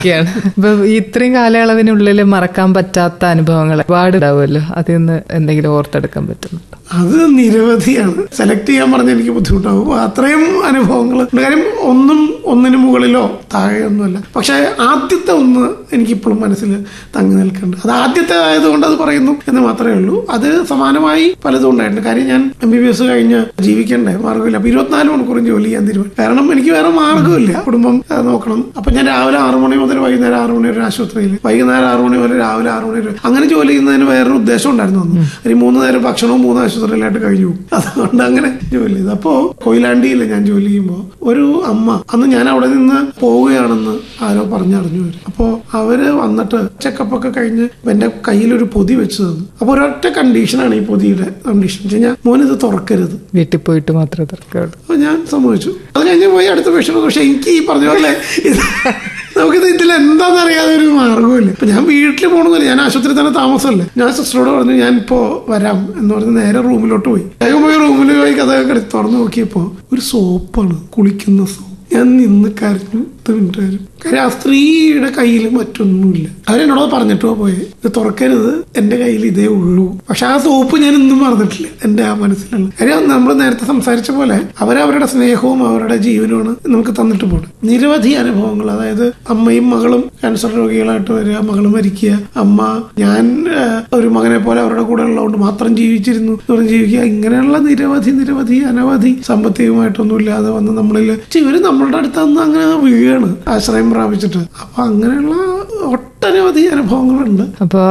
ഒക്കെയാണ് ഇപ്പൊ ഇത്രയും കാലയളവിനുള്ളിൽ മറക്കാൻ പറ്റാത്ത അനുഭവങ്ങൾ ഒരുപാട് ഉണ്ടാവുമല്ലോ അതിൽ നിന്ന് എന്തെങ്കിലും ഓർത്തെടുക്കാൻ പറ്റുന്നുണ്ടോ അത് നിരവധിയാണ് സെലക്ട് ചെയ്യാൻ പറഞ്ഞ എനിക്ക് ബുദ്ധിമുട്ടാവും അത്രയും അനുഭവങ്ങൾ ഉണ്ട് കാര്യം ഒന്നും ഒന്നിനു മുകളിലോ താഴെയൊന്നുമല്ല പക്ഷെ ആദ്യത്തെ ഒന്ന് എനിക്കിപ്പോഴും മനസ്സിൽ തങ്ങി നിൽക്കുന്നുണ്ട് അത് ആദ്യത്തെ ആയതുകൊണ്ട് അത് പറയുന്നു എന്ന് മാത്രമേ ഉള്ളൂ അത് സമാനമായി പലതും ഉണ്ടായിട്ടുണ്ട് കാര്യം ഞാൻ എം ബി ബി എസ് കഴിഞ്ഞ് ജീവിക്കണ്ടേ മാർഗ്ഗമില്ല അപ്പൊ ഇരുപത്തിനാല് മണിക്കൂറും ജോലി ചെയ്യാൻ തീരുമാനം കാരണം എനിക്ക് വേറെ മാർഗ്ഗമില്ല കുടുംബം ആ, നോക്കണം അപ്പൊ ഞാൻ രാവിലെ ആറു മണി മുതൽ വൈകുന്നേരം ആറു മണി വരെ ആശുപത്രിയിൽ വൈകുന്നേരം ആറു മണി മുതൽ രാവിലെ ആറു മണി വരെ അങ്ങനെ ജോലി ചെയ്യുന്നതിന് വേറൊരു ഉദ്ദേശം ഉണ്ടായിരുന്നു അന്ന് ഒരു മൂന്ന് നേരം ഭക്ഷണവും മൂന്ന് ആശുപത്രിയിലായിട്ട് കഴിഞ്ഞു പോകും. അതുകൊണ്ട് അങ്ങനെ ജോലി ചെയ്തു അപ്പോ കൊയിലാണ്ടിയിൽ ഞാൻ ജോലി ചെയ്യുമ്പോൾ ഒരു അമ്മ അന്ന് ഞാൻ അവിടെ നിന്ന് പോവുകയാണെന്ന് ആരോ പറഞ്ഞറിഞ്ഞു വരും അപ്പോ അവര് വന്നിട്ട് ചെക്കപ്പ് ഒക്കെ കഴിഞ്ഞ് എന്റെ കയ്യിലൊരു പൊതി വെച്ച് തന്നു അപ്പൊ ഒരൊറ്റ കണ്ടീഷനാണ് ഈ പൊതിയുടെ കണ്ടീഷൻ വെച്ച് കഴിഞ്ഞാൽ മോൻ ഇത് തുറക്കരുത് വീട്ടിൽ പോയിട്ട് മാത്രമേ തുറക്കാവുള്ളൂ അപ്പൊ ഞാൻ സമ്മതിച്ചു അത് കഴിഞ്ഞ് പോയി അടുത്ത പേഷ്യന്റ് പക്ഷെ എനിക്ക് ഈ പറഞ്ഞ പോലെ ഇത് നമുക്കിത് ഇതിൽ എന്താണെന്ന് അറിയാതെ ഒരു മാർഗ്ഗമില്ല ഇപ്പൊ ഞാൻ വീട്ടിൽ പോകണമെന്നില്ല ഞാൻ ആശുപത്രി തന്നെ താമസമല്ലേ ഞാൻ സിസ്റ്ററോട് പറഞ്ഞു ഞാൻ ഇപ്പോ വരാം എന്ന് പറഞ്ഞ് നേരെ റൂമിലോട്ട് പോയി വേഗം പോയി റൂമിൽ പോയി കഥയൊക്കെ എടുത്ത് തുറന്നു നോക്കിയപ്പോ ഒരു സോപ്പാണ് കുളിക്കുന്ന സോപ്പ് ഞാൻ നിന്ന് കരഞ്ഞു പത്ത് മിനിറ്റ് വരും കാര്യം ആ സ്ത്രീയുടെ കയ്യിൽ മറ്റൊന്നുമില്ല അവരെന്നോട് പറഞ്ഞിട്ടോ പോയെ ഇത് തുറക്കരുത് എന്റെ കയ്യിൽ ഇതേ ഉള്ളൂ പക്ഷെ ആ സോപ്പ് ഞാൻ ഒന്നും മറന്നിട്ടില്ല എന്റെ ആ മനസ്സിലുള്ള കാര്യം നമ്മൾ നേരത്തെ സംസാരിച്ച പോലെ അവരവരുടെ സ്നേഹവും അവരുടെ ജീവനുമാണ് നമുക്ക് തന്നിട്ട് പോകണം നിരവധി അനുഭവങ്ങൾ അതായത് അമ്മയും മകളും ക്യാൻസർ രോഗികളായിട്ട് വരിക മകൾ മരിക്കുക അമ്മ ഞാൻ ആ, ഒരു മകനെ പോലെ അവരുടെ കൂടെ ഉള്ളതുകൊണ്ട് മാത്രം ജീവിച്ചിരുന്നു എന്ന് പറഞ്ഞ് ജീവിക്കുക ഇങ്ങനെയുള്ള നിരവധി നിരവധി അനവധി സാമ്പത്തികമായിട്ടൊന്നും ഇല്ലാതെ വന്ന് നമ്മളിൽ പക്ഷെ ഇവര് നമ്മളുടെ അടുത്ത് നിന്ന് അങ്ങനെ വീഴാണ് ആശ്രയം പ്രാപിച്ചിട്ട് അപ്പൊ അങ്ങനെയുള്ള ഒട്ടനവധി അനുഭവങ്ങളുണ്ട് അപ്പോൾ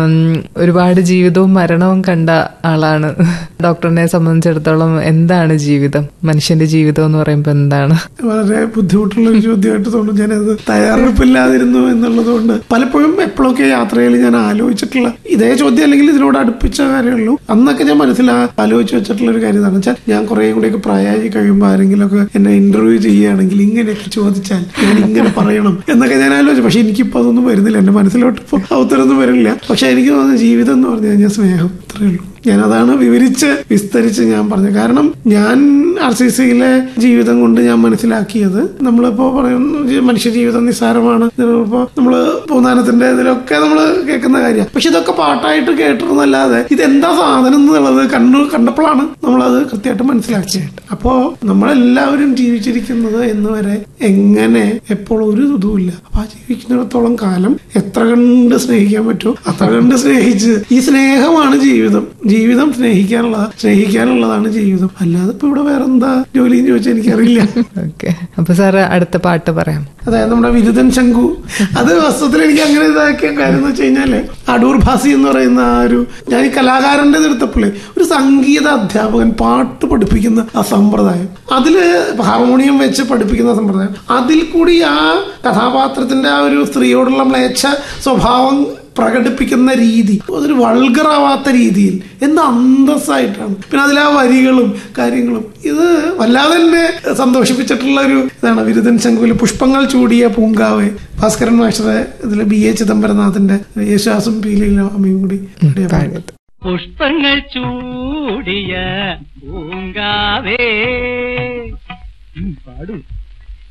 ഒരുപാട് ജീവിതവും മരണവും കണ്ട ആളാണ് ഡോക്ടറിനെ സംബന്ധിച്ചിടത്തോളം എന്താണ് ജീവിതം മനുഷ്യന്റെ ജീവിതം എന്ന് പറയുമ്പോൾ എന്താണ് വളരെ ബുദ്ധിമുട്ടുള്ള ഒരു ചോദ്യമായിട്ട് തോന്നുന്നു ഞാനത് തയ്യാറെടുപ്പില്ലാതിരുന്നു എന്നുള്ളത് കൊണ്ട് പലപ്പോഴും എപ്പോഴൊക്കെ യാത്രയിൽ ഞാൻ ആലോചിച്ചിട്ടുള്ള ഇതേ ചോദ്യം അല്ലെങ്കിൽ ഇതിനോട് അടുപ്പിച്ച കാര്യമുള്ളൂ അന്നൊക്കെ ഞാൻ മനസ്സിൽ ആ- ആലോചിച്ച് വെച്ചിട്ടുള്ള ഒരു കാര്യം എന്താണെന്ന് വെച്ചാൽ ഞാൻ കുറെ കൂടെയൊക്കെ പ്രായമായി കഴിയുമ്പോൾ ആരെങ്കിലും ഒക്കെ എന്നെ ഇന്റർവ്യൂ ചെയ്യുകയാണെങ്കിൽ ഇങ്ങനെയൊക്കെ ചോദിച്ചാൽ ഞാൻ ഇങ്ങനെ പറയണം എന്നൊക്കെ ഞാൻ ആലോചിച്ചു പക്ഷെ എനിക്കിപ്പോ അതൊന്നും വരുന്നില്ല എന്റെ മനസ്സിലോട്ട് ഇപ്പോൾ ആ ഉത്തരമൊന്നും വരില്ല പക്ഷെ എനിക്ക് തോന്നുന്നു ജീവിതം എന്ന് പറഞ്ഞു കഴിഞ്ഞാൽ സ്നേഹം അത്രേ ഉള്ളൂ ഞാൻ അതാണ് വിവരിച്ച് വിസ്തരിച്ച് ഞാൻ പറഞ്ഞത് കാരണം ഞാൻ ആർ സി സിയിലെ ജീവിതം കൊണ്ട് ഞാൻ മനസ്സിലാക്കിയത് നമ്മളിപ്പോ പറയുന്നു ജി- മനുഷ്യ ജീവിതം നിസ്സാരമാണ് ഇതിലിപ്പോ നമ്മള് പൂന്താനത്തിന്റെ ഇതിലൊക്കെ നമ്മൾ കേൾക്കുന്ന കാര്യം പക്ഷെ ഇതൊക്കെ പാട്ടായിട്ട് കേട്ടിരുന്നല്ലാതെ ഇതെന്താ സാധനം എന്നുള്ളത് കണ്ടു കണ്ടപ്പോഴാണ് നമ്മളത് കൃത്യമായിട്ട് മനസ്സിലാക്കിയത് അപ്പോ നമ്മളെല്ലാവരും ജീവിച്ചിരിക്കുന്നത് എന്ന് വരെ എങ്ങനെ എപ്പോൾ ഒരു ഇതുമില്ല അപ്പൊ ആ ജീവിക്കുന്നിടത്തോളം കാലം എത്ര കണ്ട് സ്നേഹിക്കാൻ പറ്റുമോ അത്ര കണ്ട് സ്നേഹിച്ച് ഈ സ്നേഹമാണ് ജീവിതം ജീവിതം സ്നേഹിക്കാനുള്ളതാ സ്നേഹിക്കാനുള്ളതാണ് ജീവിതം അല്ലാതെ ഇപ്പൊ ഇവിടെ വേറെ എന്താ ജോലി എന്ന് ചോദിച്ചാൽ എനിക്കറിയില്ല ഓക്കെ അപ്പൊ സാറ് അടുത്ത പാട്ട് പറയാം അതായത് നമ്മുടെ വിരുദൻ ശങ്കു അത് വസ്തുത്തിൽ എനിക്ക് അങ്ങനെ ഇതാക്കിയ കാര്യം എന്ന് വെച്ച് കഴിഞ്ഞാല് അടൂർ ഭാസി എന്ന് പറയുന്ന ആ ഒരു ഞാൻ ഈ കലാകാരന്റെ എടുത്തപ്പോഴേ ഒരു സംഗീത അധ്യാപകൻ പാട്ട് പഠിപ്പിക്കുന്ന ആ സമ്പ്രദായം അതില് ഹാർമോണിയം വെച്ച് പഠിപ്പിക്കുന്ന സമ്പ്രദായം അതിൽ കൂടി ആ കഥാപാത്രത്തിന്റെ ആ ഒരു സ്ത്രീയോടുള്ള മ്ലേച്ഛ സ്വഭാവം പ്രകടിപ്പിക്കുന്ന രീതി അതൊരു വൾഗറാവാത്ത രീതിയിൽ എന്ത് അന്തസ്സായിട്ടാണ് പിന്നെ അതിലെ ആ വരികളും കാര്യങ്ങളും ഇത് വല്ലാതെ തന്നെ സന്തോഷിപ്പിച്ചിട്ടുള്ള ഒരു ഇതാണ് വിരുദൻ ശങ്കുവിൽ പുഷ്പങ്ങൾ ചൂടിയ പൂങ്കാവ് ഭാസ്കരൻ മാസ്റ്ററെ ഇതിൽ ബി എ ചിദംബരനാഥിന്റെ യേശുദാസും പീലിയിലും അമ്മയും കൂടി പാടിയ പാട്ട്. പാടിയത് പുഷ്പങ്ങൾ ചൂടിയ പൂങ്കാവേ ഉം, പാടൂ